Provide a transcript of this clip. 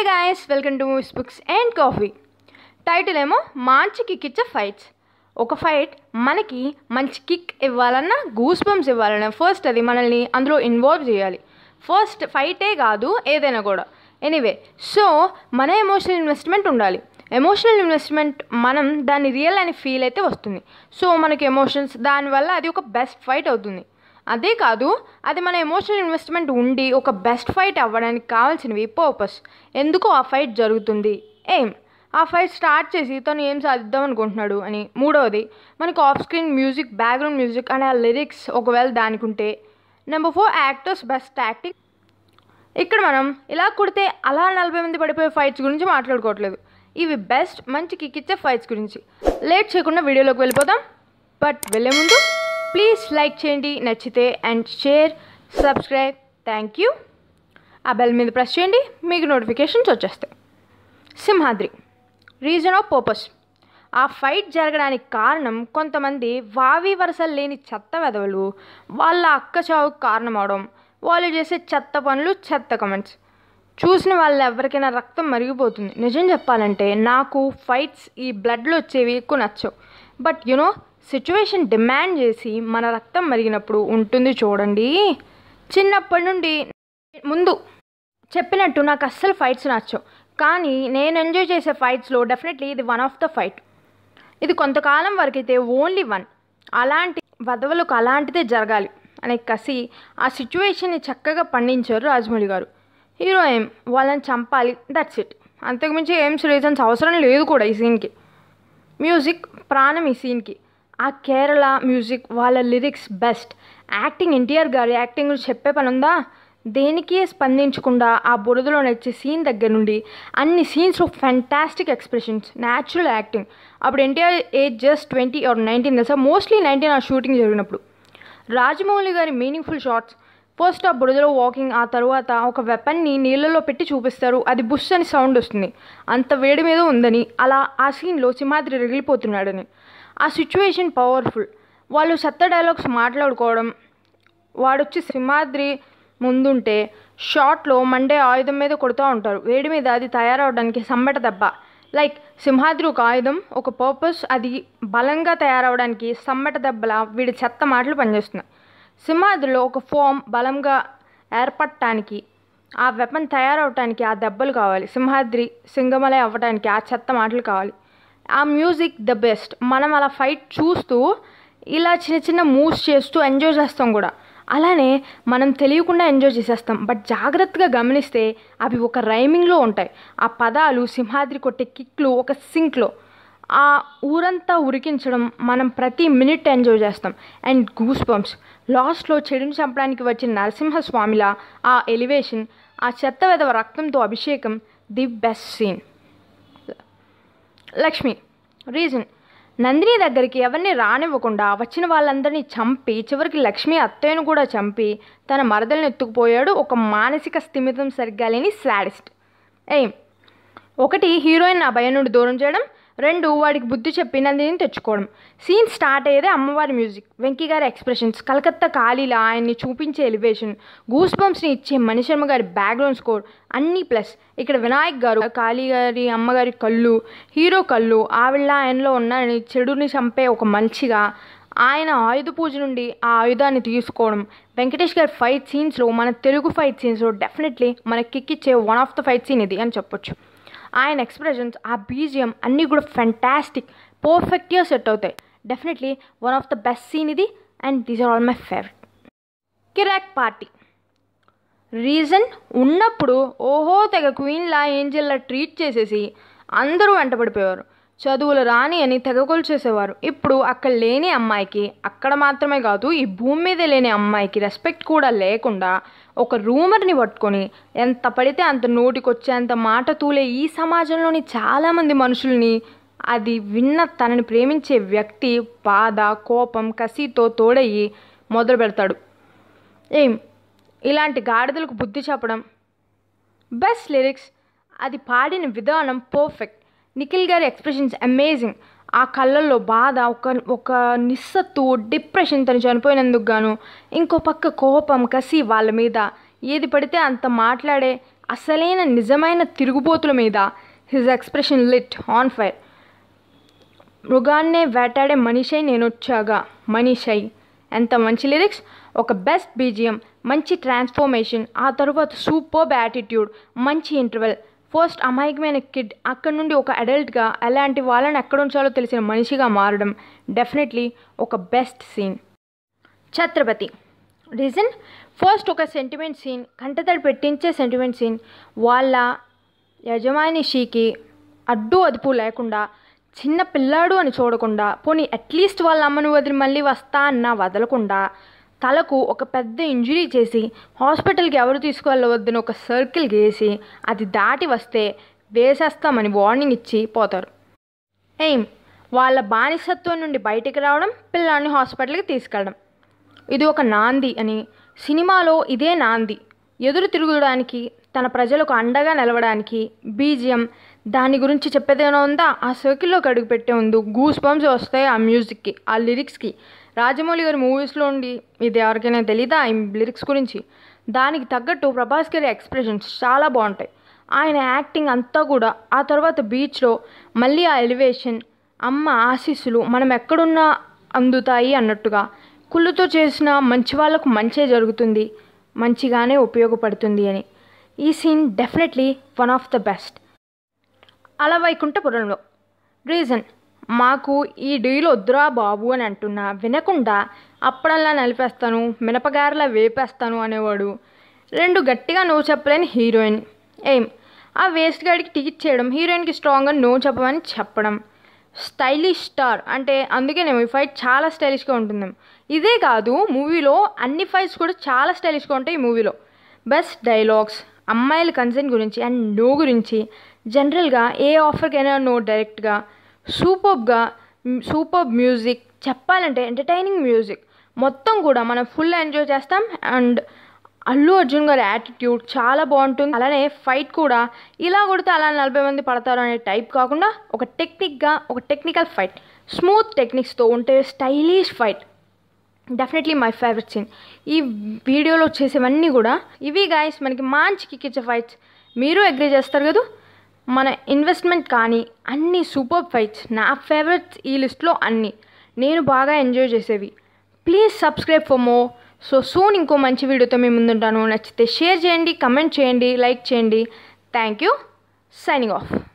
guys welcome to movies books and coffee title ఏమో మంచి kick ఇచ్చే ఫైట్స్ ఒక ఫైట్ మనకి మంచి కిక్ ఇవ్వాలన్నా గూస్ బంప్స్ ఇవ్వాలన్నా ఫస్ట్ అది మనల్ని అందులో ఇన్వాల్వ్ చేయాలి ఫస్ట్ ఫైటే కాదు ఏదైనా కూడా ఎనీవే సో మన ఎమోషనల్ ఇన్వెస్ట్మెంట్ ఉండాలి ఎమోషనల్ ఇన్వెస్ట్మెంట్ మనం దాన్ని రియల్ అని ఫీల్ అయితే వస్తుంది సో మనకి ఎమోషన్స్ దానివల్ల అది ఒక బెస్ట్ ఫైట్ అవుతుంది అదే కాదు అది మన ఎమోషనల్ ఇన్వెస్ట్మెంట్ ఉండి ఒక బెస్ట్ ఫైట్ అవ్వడానికి కావాల్సినవి పర్పస్ ఎందుకు ఆ ఫైట్ జరుగుతుంది ఏం ఆ ఫైట్ స్టార్ట్ చేసి తను ఏం సాధిద్దాం అనుకుంటున్నాడు అని మూడవది మనకు off screen music background music అనే ఆ లిరిక్స్ ఒకవేళ దానికి ఉంటే number four actors best acting ఇక్కడ మనం ఇలా కుడితే అలా నలభై మంది పడిపోయే ఫైట్స్ గురించి మాట్లాడుకోవట్లేదు ఇవి బెస్ట్ మంచి కిక్ ఇచ్చే ఫైట్స్ గురించి లేట్ చేయకుండా వీడియోలోకి వెళ్ళిపోదాం బట్ వెళ్ళే ముందు ప్లీజ్ లైక్ చేయండి నచ్చితే and share subscribe thank you ఆ బెల్ మీద ప్రెస్ చేయండి మీకు నోటిఫికేషన్స్ వచ్చేస్తాయి సింహాద్రి రీజన్ ఆఫ్ పర్పస్ ఆ ఫైట్ జరగడానికి కారణం కొంతమంది వావి వరసలు లేని చెత్త వెధవలు వాళ్ళ అక్క చావుకు కారణం అవడం వాళ్ళు చేసే చెత్త పనులు చెత్త కమెంట్స్ చూసిన వాళ్ళు ఎవరికైనా రక్తం మరిగిపోతుంది నిజం చెప్పాలంటే నాకు ఫైట్స్ ఈ బ్లడ్లో వచ్చేవి ఎక్కువ నచ్చవు బట్ యునో సిచ్యువేషన్ డిమాండ్ చేసి మన రక్తం మరిగినప్పుడు ఉంటుంది చూడండి చిన్నప్పటి నుండి ముందు చెప్పినట్టు నాకు అస్సలు ఫైట్స్ నచ్చవు కానీ నేను ఎంజాయ్ చేసే ఫైట్స్లో డెఫినెట్లీ ఇది వన్ ఆఫ్ ద ఫైట్ ఇది కొంతకాలం వరకు అయితే ఓన్లీ వన్ అలాంటి వధవలకు అలాంటిదే జరగాలి అనే కసి ఆ సిచ్యువేషన్ని చక్కగా పండించారు రాజమౌళి గారు హీరో ఏం వాళ్ళని చంపాలి దట్స్ ఇట్ అంతకుమించి ఏం రీజన్స్ అవసరం లేదు కూడా ఈ సీన్కి మ్యూజిక్ ప్రాణం ఈ సీన్కి ఆ కేరళ మ్యూజిక్ వాళ్ళ లిరిక్స్ బెస్ట్ యాక్టింగ్ ఎన్టీఆర్ గారి యాక్టింగ్ గురించి చెప్పే పని ఉందా దేనికి స్పందించకుండా ఆ బురదలో నడిచే సీన్ దగ్గర నుండి అన్ని సీన్స్లో ఫ్యాంటాస్టిక్ ఎక్స్ప్రెషన్స్ న్యాచురల్ యాక్టింగ్ అప్పుడు NTR age just twenty or nineteen తెలుసా మోస్ట్లీ నైన్టీన్ ఆ షూటింగ్ జరిగినప్పుడు రాజమౌళి గారి మీనింగ్ఫుల్ షార్ట్స్ ఫస్ట్ ఆ బురదలో వాకింగ్ ఆ తర్వాత ఒక వెపన్ని నీళ్ళలో పెట్టి చూపిస్తారు అది బుష్ అని సౌండ్ వస్తుంది అంత వేడి మీద ఉందని అలా ఆ సీన్లో సింహాద్రి రగిలిపోతున్నాడని ఆ సిచ్యువేషన్ పవర్ఫుల్ వాళ్ళు చెత్త డైలాగ్స్ మాట్లాడుకోవడం వాడొచ్చి సింహాద్రి ముందుంటే షార్ట్లో మండే ఆయుధం మీద కొడుతూ ఉంటారు వేడి మీద అది తయారవడానికి సమ్మెట దెబ్బ లైక్ సింహాద్రి ఒక ఆయుధం ఒక పర్పస్ అది బలంగా తయారవడానికి సమ్మెట దెబ్బల వీడి చెత్త మాటలు పనిచేస్తున్నాయి సింహాద్రిలో ఒక ఫామ్ బలంగా ఏర్పడటానికి ఆ వెపన్ తయారవటానికి ఆ దెబ్బలు కావాలి సింహాద్రి సింగమలై అవ్వడానికి ఆ చెత్త మాటలు కావాలి ఆ మ్యూజిక్ ద బెస్ట్ మనం అలా ఫైట్ చూస్తూ ఇలా చిన్న చిన్న మూవ్స్ చేస్తూ ఎంజాయ్ చేస్తాం కూడా అలానే మనం తెలియకుండా ఎంజాయ్ చేసేస్తాం బట్ జాగ్రత్తగా గమనిస్తే అవి ఒక రైమింగ్లో ఉంటాయి ఆ పదాలు సింహాద్రి కొట్టే కిక్లు ఒక సింక్లో ఆ ఊరంతా ఉరికించడం మనం ప్రతి మినిట్ ఎంజాయ్ చేస్తాం అండ్ గూస్ బంప్స్ లాస్ట్లో చెడుని చంపడానికి వచ్చిన నరసింహస్వామిలా ఆ ఎలివేషన్ ఆ చెత్త వెదవ రక్తంతో అభిషేకం the best scene Lakshmi reason Nandini దగ్గరికి ఎవరిని రానివ్వకుండా వచ్చిన వాళ్ళందరినీ చంపి చివరికి లక్ష్మి అత్తయ్యను కూడా చంపి తన మరదల్ని ఎత్తుకుపోయాడు ఒక మానసిక స్థిమితం సరిగ్గా లేని సాడిస్ట్ ఏం ఒకటి హీరోయిన్ ఆ భయం నుండి దూరం చేయడం రెండు వాడికి బుద్ధి చెప్పి నందిని తెచ్చుకోవడం సీన్ స్టార్ట్ అయ్యేదే అమ్మవారి మ్యూజిక్ వెంకీ గారి ఎక్స్ప్రెషన్స్ కలకత్తా ఖాళీలా ఆయన్ని చూపించే ఎలివేషన్ గూస్ బంప్స్ని ఇచ్చే మణిశర్మ గారి బ్యాక్గ్రౌండ్ స్కోర్ అన్నీ ప్లస్ ఇక్కడ వినాయక్ గారు కాళీ గారి అమ్మగారి కళ్ళు హీరో కళ్ళు ఆవిళ్ళ ఆయనలో ఉన్న చెడుని చంపే ఒక మనిషిగా ఆయన ఆయుధ పూజ నుండి ఆ ఆయుధాన్ని తీసుకోవడం వెంకటేష్ గారి ఫైట్ సీన్స్లో మన తెలుగు ఫైట్ సీన్స్లో డెఫినెట్లీ మన కిక్ ఇచ్చే one of the fight scene ఇది అని చెప్పొచ్చు ఆయన ఎక్స్ప్రెషన్స్ ఆ బీజియం అన్నీ కూడా ఫెంటాస్టిక్ పర్ఫెక్ట్గా సెట్ అవుతాయి definitely one of the best scene ఇది and these are all my favourite Kirrak Party reason ఉన్నప్పుడు ఓహో తెగ క్వీన్లా ఏంజల్లా ట్రీట్ చేసేసి అందరూ వెంటబడిపోయేవారు చదువులు రాని అని తెగకొలు చేసేవారు ఇప్పుడు అక్కడ లేని అమ్మాయికి అక్కడ మాత్రమే కాదు ఈ భూమి మీద లేని అమ్మాయికి రెస్పెక్ట్ కూడా లేకుండా ఒక రూమర్ని పట్టుకొని ఎంత పడితే అంత నోటికొచ్చేంత మాట తూలే ఈ సమాజంలోని చాలామంది మనుషుల్ని అది విన్న తనని ప్రేమించే వ్యక్తి బాధ కోపం కసితో తోడయ్యి మొదలు పెడతాడు ఏం ఇలాంటి గాడిదలకు బుద్ధి చెప్పడం బెస్ట్ లిరిక్స్ అది పాడిన విధానం పర్ఫెక్ట్ నిఖిల్ గారి ఎక్స్ప్రెషన్స్ అమేజింగ్ ఆ కళ్ళల్లో బాధ ఒక ఒక నిస్సత్తు డిప్రెషన్ తను చనిపోయినందుకు గాను ఇంకో పక్క కోపం కసి వాళ్ళ మీద ఏది పడితే అంత మాట్లాడే అసలైన నిజమైన తిరుగుబోతుల మీద his expression lit on fire మృగాన్నే వేటాడే మనిషై నేను వచ్చాగా మనిషై ఎంత మంచి లిరిక్స్ ఒక బెస్ట్ బీజిఎం మంచి ట్రాన్స్ఫర్మేషన్ ఆ తర్వాత సూపర్ యాటిట్యూడ్ మంచి ఇంటర్వెల్ ఫస్ట్ అమాయకమైన కిడ్ అక్కడ నుండి ఒక అడల్ట్గా ఎలాంటి వాళ్ళని ఎక్కడ ఉంచాలో తెలిసిన మనిషిగా మారడం డెఫినెట్లీ ఒక best scene Chatrapathi reason first ఒక సెంటిమెంట్ సీన్ కంటతడి పెట్టించే సెంటిమెంట్ సీన్ వాళ్ళ యజమాని షీకి అడ్డు అదుపు లేకుండా చిన్న పిల్లాడు అని చూడకుండా పోనీ అట్లీస్ట్ వాళ్ళ అమ్మను వదిలి మళ్ళీ వస్తా అన్నా వదలకుండా తలకు ఒక పెద్ద ఇంజురీ చేసి హాస్పిటల్కి ఎవరు తీసుకువెళ్ళవద్దని ఒక సర్కిల్ గీసి అది దాటి వస్తే వేసేస్తామని వార్నింగ్ ఇచ్చి పోతారు ఎయిమ్ వాళ్ళ బానిసత్వం నుండి బయటికి రావడం పిల్లాడిని హాస్పిటల్కి తీసుకెళ్ళడం ఇది ఒక నాంది అని సినిమాలో ఇదే నాంది ఎదురు తిరగడానికి తన ప్రజలకు అండగా నిలవడానికి బీజిఎం దాని గురించి చెప్పేదేమైనా ఉందా ఆ సర్కిల్లోకి అడుగు పెట్టే ఉంది గూస్ బంప్స్ వస్తాయి ఆ మ్యూజిక్కి ఆ లిరిక్స్కి రాజమౌళి గారి మూవీస్లో ఉండి ఇది ఎవరికైనా తెలీదా ఈ లిరిక్స్ గురించి దానికి తగ్గట్టు ప్రభాస్ గారి ఎక్స్ప్రెషన్స్ చాలా బాగుంటాయి ఆయన యాక్టింగ్ అంతా కూడా ఆ తర్వాత బీచ్లో మళ్ళీ ఆ ఎలివేషన్ అమ్మ ఆశీస్సులు మనం ఎక్కడున్నా అందుతాయి అన్నట్టుగా కుళ్ళుతో చేసిన మంచి వాళ్ళకు మంచే జరుగుతుంది మంచిగానే ఉపయోగపడుతుంది అని ఈ scene definitely one of the best అలా వైకుంఠపురంలో రీజన్ మాకు ఈ డీల్ వద్దురా బాబు అని అంటున్నా వినకుండా అప్పుడల్లా నలిపేస్తాను మినపగారలా వేపేస్తాను అనేవాడు రెండు గట్టిగా నో చెప్పలేని హీరోయిన్ ఏం ఆ వేస్ట్ గాడికి టికెట్ చేయడం హీరోయిన్కి స్ట్రాంగ్గా నో చెప్పమని చెప్పడం స్టైలిష్ స్టార్ అంటే అందుకేనేమో ఈ ఫైట్ చాలా స్టైలిష్గా ఉంటుంది ఇదే కాదు మూవీలో అన్ని ఫైట్స్ కూడా చాలా స్టైలిష్గా ఉంటాయి ఈ మూవీలో బెస్ట్ డైలాగ్స్ అమ్మాయిల కన్సెంట్ గురించి అండ్ నో గురించి జనరల్గా ఏ ఆఫర్కైనా నో డైరెక్ట్గా సూపర్గా సూపర్ మ్యూజిక్ చెప్పాలంటే ఎంటర్టైనింగ్ మ్యూజిక్ మొత్తం కూడా మనం ఫుల్ ఎంజాయ్ చేస్తాం అండ్ అల్లు అర్జున్ గారి యాటిట్యూడ్ చాలా బాగుంటుంది అలానే ఫైట్ కూడా ఇలా కొడితే అలా నలభై మంది పడతారు అనే టైప్ కాకుండా ఒక టెక్నిక్గా ఒక టెక్నికల్ ఫైట్ స్మూత్ టెక్నిక్స్తో ఉంటే stylish fight definitely my favourite scene ఈ వీడియోలో చేసేవన్నీ కూడా ఇవి గాయస్ మనకి మంచి కిక్కిచ్చే ఫైట్స్ మీరు అగ్రీ చేస్తారు కదా మన ఇన్వెస్ట్మెంట్ కానీ అన్ని సూపర్ ఫైట్స్ నా ఫేవరెట్స్ ఈ లిస్ట్లో అన్ని నేను బాగా ఎంజాయ్ చేసేవి please subscribe for more so soon ఇంకో మంచి వీడియోతో మేము ముందుంటాను నచ్చితే షేర్ చేయండి కమెంట్ చేయండి లైక్ చేయండి థ్యాంక్ యూ సైనింగ్ ఆఫ్